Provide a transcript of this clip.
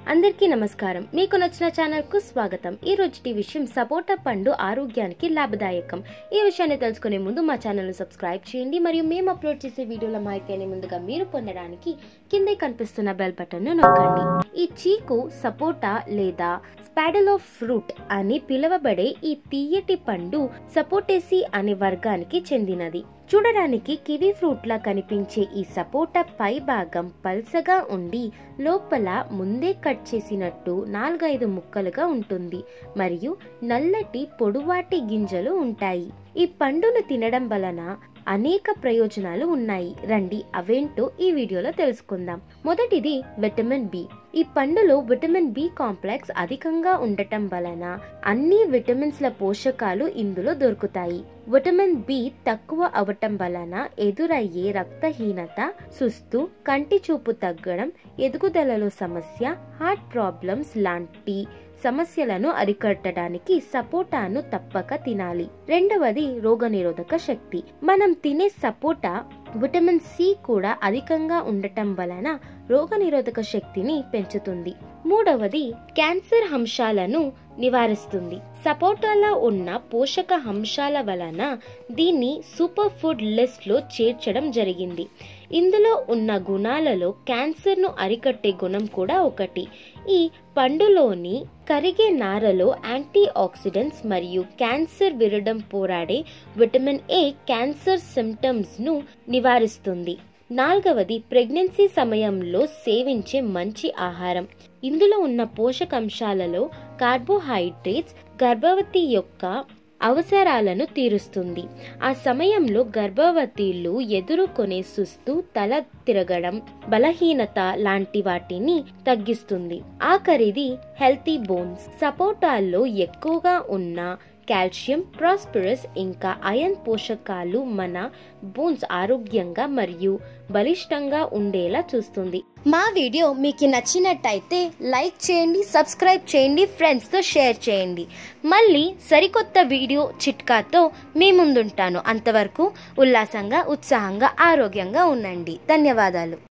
అందరికీ నమస్కారం మీకు నచ్చిన ఛానల్ కు స్వాగతం ఈ రోజుటి విషయం సపోటా పండు ఆరోగ్యానికి లాభదాయకం ఈ విషయాన్ని తెలుసుకునే ముందు మా ఛానల్ ను సబ్స్క్రైబ్ చేయండి మరియు మేము అప్లోడ్ చేసే వీడియోల మాహితిని ముందుగా మీరు పొందడానికి కింద కనిపిస్తున్న బెల్ బటన్ ను నొక్కండి ఈ చీకు సపోటా లేదా స్పాడల్ ఆఫ్ ఫ్రూట్ అని పిలువబడే ఈ తీయటి పండు సపోటేసి అనే వర్గానికి చెందినది చూడడానికి కివి ఫ్రూట్ లా కనిపించే ఈ సపోటా పై భాగం పల్సగా ఉండి లోపల ముందే కట్ చేసినట్టు నాలుగైదు ముక్కలుగా ఉంటుంది మరియు నల్లటి పొడువాటి గింజలు ఉంటాయి ఈ పండును తినడం వలన అనేక ప్రయోజనాలు ఉన్నాయి రండి అవేంటో ఈ వీడియోలో తెలుసుకుందాం మొదటిది విటమిన్ బి ఈ పండులో విటమిన్ బి కాంప్లెక్స్ అధికంగా ఉండటం వలన అన్ని విటమిన్స్ల పోషకాలు ఇందులో దొరుకుతాయి విటమిన్ బి తక్కువ అవటం వలన ఎదురయ్యే రక్తహీనత సుస్తు కంటి చూపు తగ్గడం ఎదుగుదలలో సమస్య హార్ట్ ప్రాబ్లమ్స్ లాంటి సమస్యలను అరికట్టడానికి సపోటాను తప్పక తినాలి రెండవది రోగనిరోధక శక్తి మనం తినే సపోటా విటమిన్ సి కూడా అధికంగా ఉండటం వలన రోగనిరోధక శక్తిని పెంచుతుంది మూడవది క్యాన్సర్ అంశాలను నివారిస్తుంది సపోటాలో ఉన్న పోషక అంశాల వలన దీన్ని సూపర్ ఫుడ్ లిస్ట్ లో చేర్చడం జరిగింది ఇందులో ఉన్న గుణాలలో క్యాన్సర్ను అరికట్టే గుణం కూడా ఒకటి ఈ పండులోని కరిగే నారలో యాంటీ ఆక్సిడెంట్స్ మరియు క్యాన్సర్ విరడం పోరాడే విటమిన్ ఏ క్యాన్సర్ సిమ్టమ్స్ ను నివారిస్తుంది నాలుగవది ప్రెగ్నెన్సీ సమయంలో సేవించే మంచి ఆహారం ఇందులో ఉన్న పోషకాంశాలలో కార్బోహైడ్రేట్స్ గర్భవతి యొక్క అవసరాలను తీరుస్తుంది ఆ సమయంలో గర్భవతీలు ఎదుర్కొనే సుస్తు తల తిరగడం బలహీనత లాంటి వాటిని తగ్గిస్తుంది ఆఖరిది హెల్తీ బోన్స్ సపోటాల్లో ఎక్కువగా ఉన్న కాల్షియం ప్రాస్పరస్ ఇంకా అయన్ పోషకాలు మన బోన్స్ ఆరోగ్యంగా మరియు బలిష్టంగా ఉండేలా చూస్తుంది మా వీడియో మీకు నచ్చినట్టయితే లైక్ చేయండి సబ్స్క్రైబ్ చేయండి ఫ్రెండ్స్తో షేర్ చేయండి మళ్ళీ సరికొత్త వీడియో చిట్కాతో మీ ముందుంటాను అంతవరకు ఉల్లాసంగా ఉత్సాహంగా ఆరోగ్యంగా ఉండండి ధన్యవాదాలు